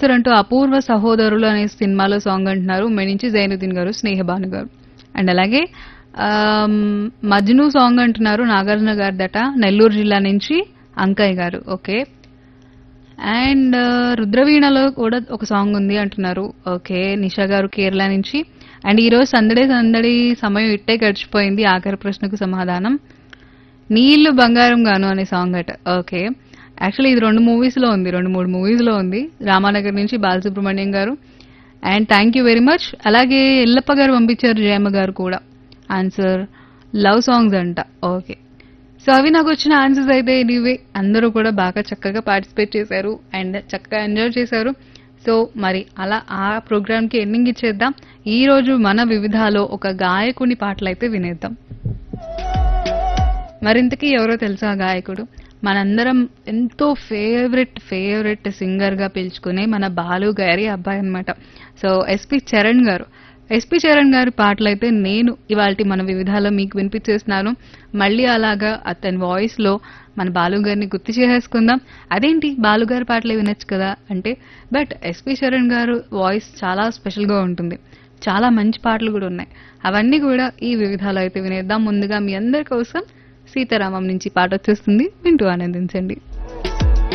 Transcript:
answer అంటూ అపూర్వ సహోదరులు అనే సినిమాలో సాంగ్ అంటున్నారు మీ నుంచి జైనుద్దీన్ గారు స్నేహబాను గారు అండ్ అలాగే ఆమ్, మజ్ను సాంగ్ అంటున్నారు నాగార్జున గారి దట నెల్లూరు జిల్లా నుంచి అంకయ్య గారు ఓకే అండ్ రుద్రవీణలో కూడా ఒక సాంగ్ ఉంది అంటున్నారు ఓకే నిషా గారు కేరళ నుంచి అండ్ ఈరోజు సందడే సందడి సమయం ఇట్టే గడిచిపోయింది ఆఖరి ప్రశ్నకు సమాధానం నీళ్లు బంగారం గాను అనే సాంగ్ అట ఓకే యాక్చువల్లీ ఇది రెండు మూవీస్ లో ఉంది రెండు మూడు మూవీస్ లో ఉంది రామానగర్ నుంచి Balasubrahmanyam garu and thank you very much అలాగే ఎల్లప్ప గారు పంపించారు జయమ్మ గారు కూడా ఆన్సర్ లవ్ సాంగ్స్ అంట ఓకే సో అవి నాకు వచ్చిన ఆన్సర్స్ అయితే ఎనీవే అందరూ కూడా బాగా చక్కగా పార్టిసిపేట్ చేశారు అండ్ చక్కగా ఎంజాయ్ చేశారు సో మరి అలా ఆ ప్రోగ్రామ్ కి ఎండింగ్ ఇచ్చేద్దాం ఈ రోజు మన వివిధాలో ఒక గాయకుని పాటలు అయితే వినేద్దాం మరింతకీ ఎవరో తెలుసా ఆ గాయకుడు మనందరం ఎంతో ఫేవరెట్ ఫేవరెట్ సింగర్ గా పిలుచుకునే మన బాలు గారి అబ్బాయి అన్నమాట సో ఎస్పి చరణ్ గారు ఎస్పి చరణ్ గారి పాటలు అయితే నేను ఇవాళ మన వివిధాలో మీకు వినిపించేస్తున్నాను మళ్ళీ అలాగా అతని వాయిస్ లో మన బాలు గారిని గుర్తు చేసేసుకుందాం అదేంటి బాలు గారి పాటలే వినొచ్చు కదా అంటే బట్ ఎస్పి చరణ్ గారు వాయిస్ చాలా స్పెషల్ గా ఉంటుంది చాలా మంచి పాటలు కూడా ఉన్నాయి అవన్నీ కూడా ఈ వివిధాలో అయితే వినేద్దాం ముందుగా మీ అందరి కోసం సీతారామం నుంచి పాట వచ్చేస్తుంది వింటూ ఆనందించండి